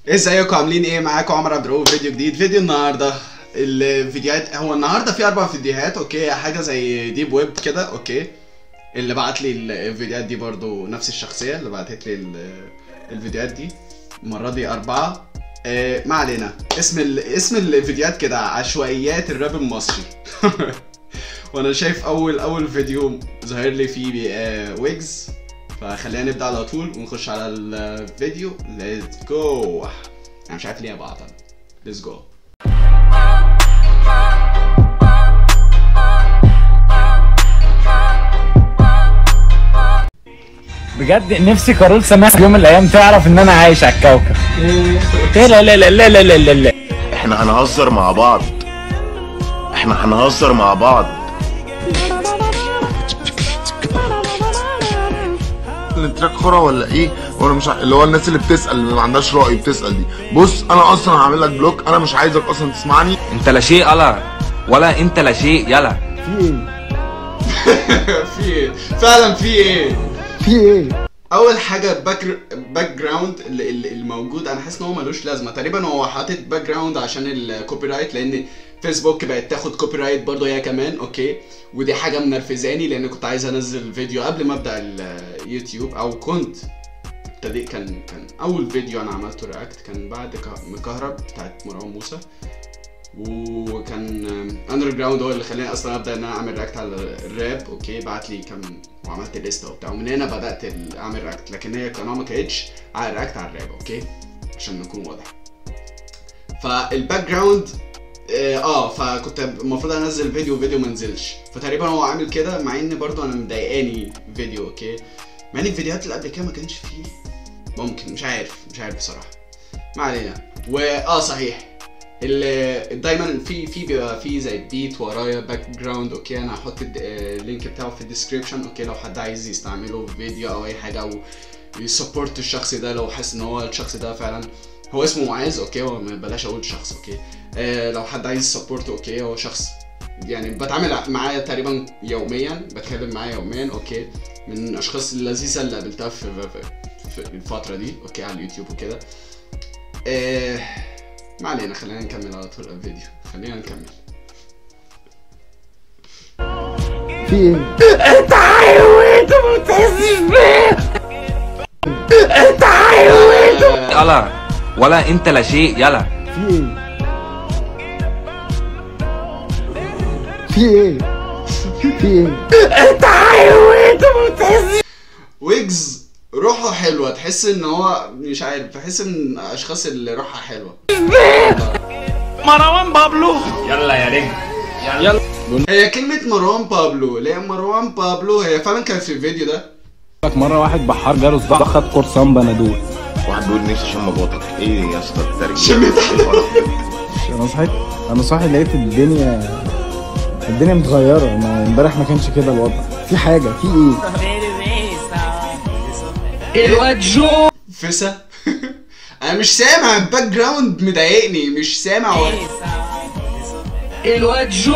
ازيكم عاملين ايه معاكم عمر عبد الرؤوف فيديو جديد فيديو النهارده الفيديوهات هو النهارده في اربع فيديوهات اوكي حاجه زي ديب ويب كده اوكي اللي بعت لي الفيديوهات دي برضو نفس الشخصيه اللي بعتت لي ال- الفيديوهات دي المره دي اربعه آه ما علينا اسم ال... اسم الفيديوهات كده عشوائيات الراب المصري وانا شايف اول اول فيديو ظاهر لي فيه آه ويجز فخلينا نبدا على طول ونخش على الفيديو ليتس جو انا مش عارف ليه بعطل ليتس جو بجد نفسي كارول سماح في يوم من الايام تعرف ان انا عايش على الكوكب لا لا لا لا لا لا لا لا احنا هنهزر مع بعض احنا هنهزر مع بعض التراك خرا ولا ايه وانا مش ع- اللي هو الناس اللي بتسال اللي ما عندهاش راي بتسال دي بص انا اصلا هعمل لك بلوك انا مش عايزك اصلا تسمعني انت لا شيء يلا ولا انت لا شيء يلا في ايه فعلا في ايه في ايه اول حاجه باك باك جراوند اللي اللي الموجود انا حاسس ان هو ملوش لازمه تقريبا هو حاطط باك جراوند عشان الكوبي رايت لان فيسبوك بقت تاخد كوبي رايت برضه هي كمان اوكي ودي حاجه منرفزاني لان كنت عايز انزل فيديو قبل ما ابدا اليوتيوب او كنت ابتديت كان كان اول فيديو انا عملته رياكت كان بعد ك- مكهرب بتاعت مروان موسى وكان اندر جراوند هو اللي خلاني اصلا ابدا ان انا اعمل رياكت على الراب اوكي بعت لي كم وعملت لسته وبتاع ومن هنا بدات ال- اعمل رياكت لكن هي القناه ما كانتش على رياكت على الراب اوكي عشان نكون واضح فالباك جراوند اه آه، فكنت المفروض انزل فيديو فيديو ما نزلش فتقريبا هو عامل كده مع ان برضو انا مضايقاني فيديو اوكي مع ان الفيديوهات اللي قبل كده ما كانش فيه ممكن مش عارف مش عارف بصراحه ما علينا واه صحيح اللي دايما في في بيبقى في زي بيت ورايا باك جراوند اوكي انا هحط الد- آه، اللينك بتاعه في الديسكربشن اوكي لو حد عايز يستعمله في فيديو او اي حاجه او يسبورت الشخص ده لو حاسس ان هو الشخص ده فعلا هو اسمه معاذ اوكي هو ما بلاش اقول شخص اوكي آه لو حد عايز سبورت اوكي هو شخص يعني بتعامل معاه تقريبا يوميا بتكلم معاه يوميا اوكي من الاشخاص اللذيذه اللي قابلتها في, في, في الفتره دي اوكي على اليوتيوب وكده آه ما علينا خلينا نكمل على طول الفيديو خلينا نكمل في ايه يلا ولا انت لا شيء يلا في ايه في ايه ويجز روحه حلوه تحس ان هو مش عارف بحس ان الاشخاص اللي روحها حلوه مروان بابلو يلا يا رجل يلا هي كلمه مروان بابلو اللي هي مروان بابلو هي فعلا كانت في الفيديو ده مره واحد بحار جاله صداع خد قرصان بنادول واحد بيقول نفسي اشم بطك ايه يا اسطى الترجمه شميت إيه القرف ده؟ انا صحيت انا صاحي لقيت الدنيا الدنيا متغيره ما- امبارح ما كانش كده الوضع في حاجه في ايه الواد جو فسا انا مش سامع الباك جراوند مضايقني مش سامع و... الواد جو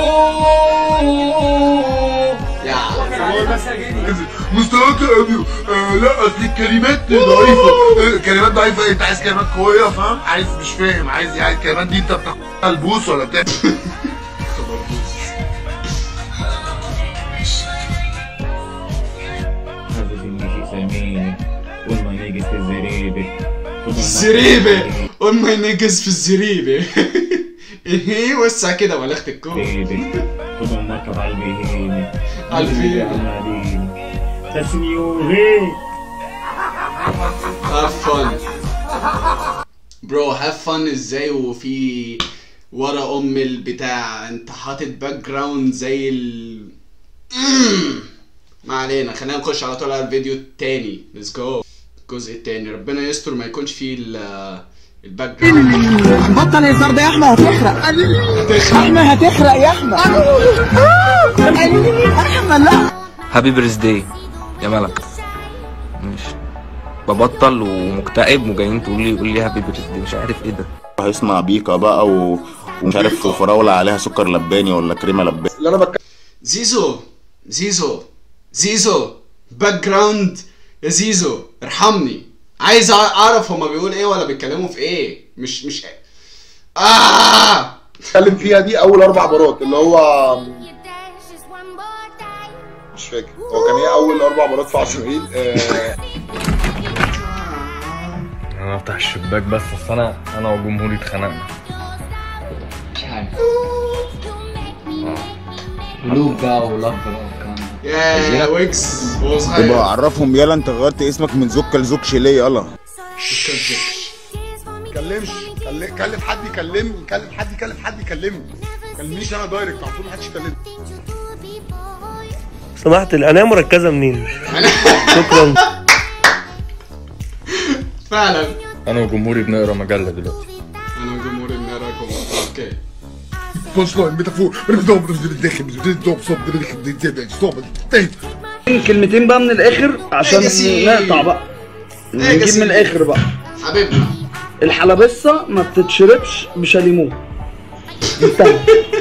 يا مستواك يا ابني آه لا اصل الكلمات ضعيفه آه كلمات ضعيفه إيه؟ انت عايز كلمات قويه فاهم عايز مش فاهم عايز يعني الكلمات دي انت بتاخدها البوس ولا بتاع الزريبه اون ماي نيجز في الزريبه ايه وسع كده بلغت الكون قلبي هاف فن برو هاف فن ازاي وفي ورا ام البتاع انت حاطط باك جراوند زي ال مم. ما علينا خلينا نخش على طول على الفيديو التاني ليتس جو الجزء التاني ربنا يستر ما يكونش فيه ال- الباك جراوند بطل الهزار ده يا احمد هتحرق احمد هتحرق يا احمد احمد لا هابي بريزداي يا ملك ماشي ببطل ومكتئب وجايين تقول لي قول لي هابي بريزداي مش عارف ايه ده هيسمع بيكا بقى و... ومش عارف فراوله عليها سكر لباني ولا كريمه لباني زيزو زيزو زيزو باك جراوند يا زيزو ارحمني عايز أع- اعرف هما بيقول ايه ولا بيتكلموا في ايه مش مش اه اتكلم فيها دي اول اربع مرات اللي هو مش فاكر هو كان ايه اول اربع مرات في عشر عيد آه انا افتح الشباك بس اصل انا انا وجمهوري اتخانقنا قلوب بقى ولف بقى والكلام ده يا ويكس هو صغير يبقى عرفهم يلا انت غيرت اسمك من زوكا لزوكش ليه يلا كلمش كلم كلم حد يكلمني كلم حد يكلم حد يكلمني كلمنيش انا دايركت على طول محدش يكلمني سمحت العناية مركزة منين؟ شكرا فعلا انا وجمهوري بنقرا مجله دلوقتي انا جمهوري بنراكم اوكي بص لاين ميتافور كلمتين بقى من الاخر عشان Legacy. نقطع بقى نجيب Legacy. من الاخر بقى حبيبنا الحلبسه ما بتتشربش بشاليمو انتهى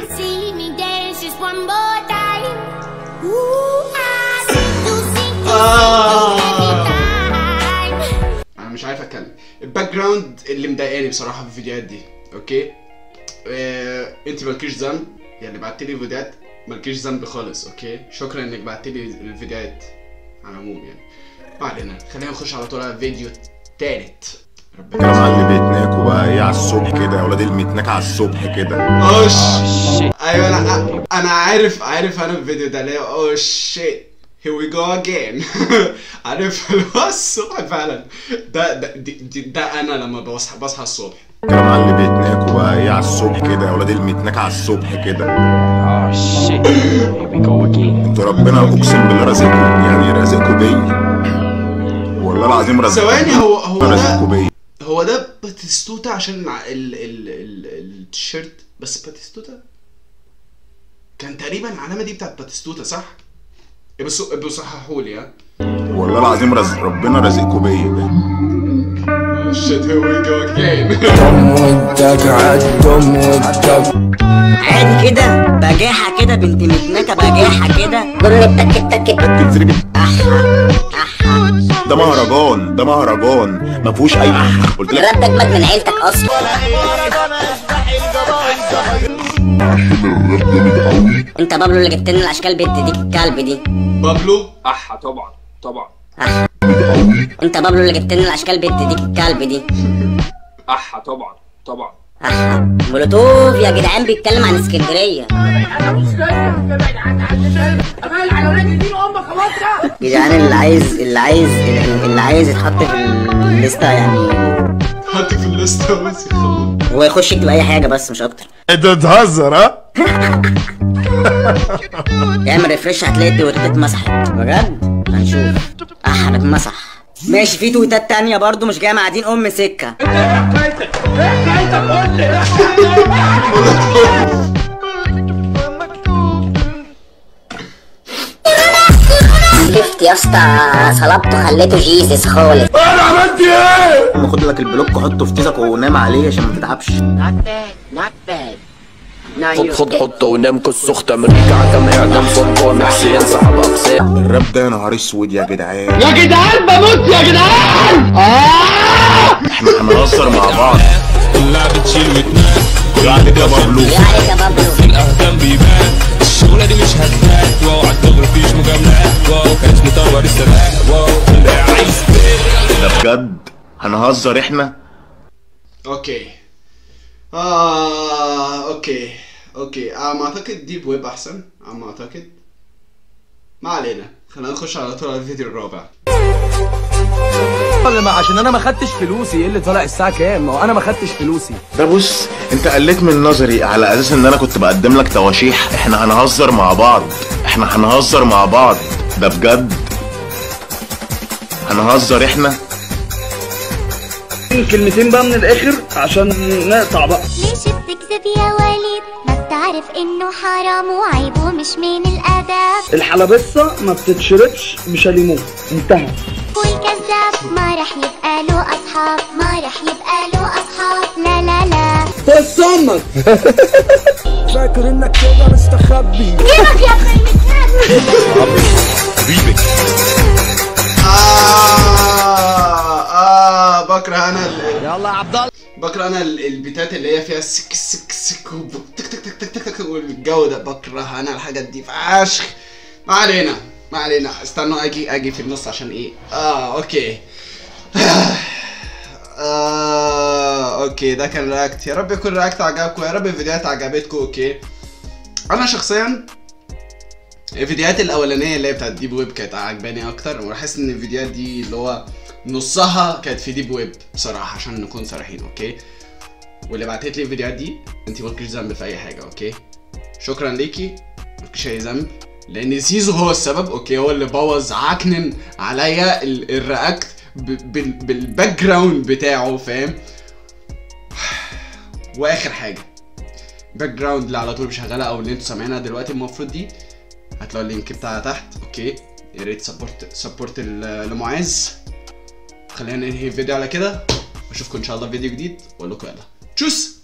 انا مش عارف اتكلم الباك جراوند اللي مضايقاني بصراحه في الفيديوهات دي اوكي آه، انت مالكيش ذنب يعني بعت لي فيديوهات مالكيش ذنب خالص اوكي شكرا انك بعت لي الفيديوهات على العموم يعني ما علينا خلينا نخش على طول على الفيديو التالت ربنا كلام على اللي بيتناكوا بقى ايه على الصبح كده يا ولاد المتناك على الصبح كده اوش ايوه انا انا عارف عارف انا الفيديو ده اللي هو اوه شيت here we go again عارف اللي هو الصبح فعلا ده ده دي- دي- ده انا لما بصحى بصحى الصبح كلام على اللي بيتناكوا بقى ايه على الصبح كده يا ولاد المتناك على الصبح كده انتوا ربنا اقسم بالله رازقكم يعني رازقكم بيا والله العظيم رازقكم ثواني هو هو رازقكم ده بيا هو ده باتيستوتا عشان ع- ال ال ال التيشيرت بس باتيستوتا كان تقريبا العلامه دي بتاعت باتيستوتا صح؟ إيه بس بصححوا لي ها والله العظيم رزق ربنا رازقكم بيا شيت هير وي جو اجين عادي كده بجاحة كده بنت متنكة بجاحة كده ده مهرجان ده مهرجان ما فيهوش اي قلت لك ربك مات من عيلتك اصلا انت بابلو اللي جبت لنا الاشكال بنت ديك الكلب دي بابلو احا طبعا طبعا انت بابلو اللي جبت لنا الاشكال بنت ديك الكلب دي احا طبعا طبعا أحا. مولوتوف يا جدعان بيتكلم عن اسكندريه جدعان اللي عايز اللي عايز اللي عايز يتحط في الليسته يعني حط في الليسته بس يخلص هو يخش يكتب اي حاجه بس مش اكتر انت بتهزر ها؟ اعمل ريفرش هتلاقي التويتات اتمسحت بجد هنشوف اح اتمسح ماشي في تويتات تانية برضو مش جاية معادين ام سكة لفت يا اسطى صلبته خليته جيسس خالص خد لك البلوك حطه في تيزك ونام عليه عشان ما تتعبش خد خد حط ونام كس اخت امريكا عدم اعدام صوت ومحسي ينسحب اقسام الراب ده يا نهار اسود يا جدعان يا جدعان بموت يا جدعان احنا هنهزر مع بعض اللعبة تشيل وتنام يعني كده بابلو ايه عليك يا بابلو الاهتم بيبان الشغلة دي مش هتبان واو عالدغري مفيش مجاملات واو كان اسمي طور السماء واو اللي عايز ده بجد هنهزر احنا اوكي اه اوكي اوكي ام اعتقد ديب ويب احسن ام اعتقد ما علينا خلينا نخش على طول على الفيديو الرابع ولا ما عشان انا ما خدتش فلوسي ايه اللي طالع الساعه كام ما هو انا ما خدتش فلوسي ده بص انت قلت من نظري على اساس ان انا كنت بقدم لك تواشيح احنا هنهزر مع بعض احنا هنهزر مع بعض ده بجد هنهزر احنا كلمتين بقى من الاخر عشان نقطع بقى ليش بتكذب يا وليد ما بتعرف انه حرام وعيب ومش من الاداب الحلبسه ما بتتشربش بشاليمو انتهى والكذاب ما رح يبقى له اصحاب ما رح يبقى له اصحاب لا لا لا بس امك فاكر انك كده مستخبي جيبك يا ابن المسكين آه آه بقرا انا ال- يلا يا عبد الله بقرا انا ال- البيتات اللي هي فيها سك سك سك وب- تك تك تك تك تك تك والجو ده بكره انا الحاجات دي فشخ ما علينا ما علينا استنوا اجي اجي في النص عشان ايه اه اوكي آه اوكي ده كان رياكت يا رب يكون رياكت عجبكم يا رب الفيديوهات عجبتكم اوكي انا شخصيا الفيديوهات الاولانيه اللي هي بتاعت ديب ويب كانت عجباني اكتر وبحس ان الفيديوهات دي اللي هو نصها كانت في ديب ويب بصراحه عشان نكون صريحين اوكي واللي بعتت لي الفيديوهات دي انت مالكيش ذنب في اي حاجه اوكي شكرا ليكي مالكيش اي ذنب لان زيزو هو السبب اوكي هو اللي بوظ عكنن عليا ال- الرياكت ب- بال- بالباك جراوند بتاعه فاهم واخر حاجه باك جراوند اللي على طول شغاله او اللي انتوا سامعينها دلوقتي المفروض دي هتلاقوا اللينك بتاعها تحت اوكي يا ريت سبورت سبورت ل- لمعاذ خلينا ننهي الفيديو على كده اشوفكم ان شاء الله في فيديو جديد واقول لكم يلا تشوس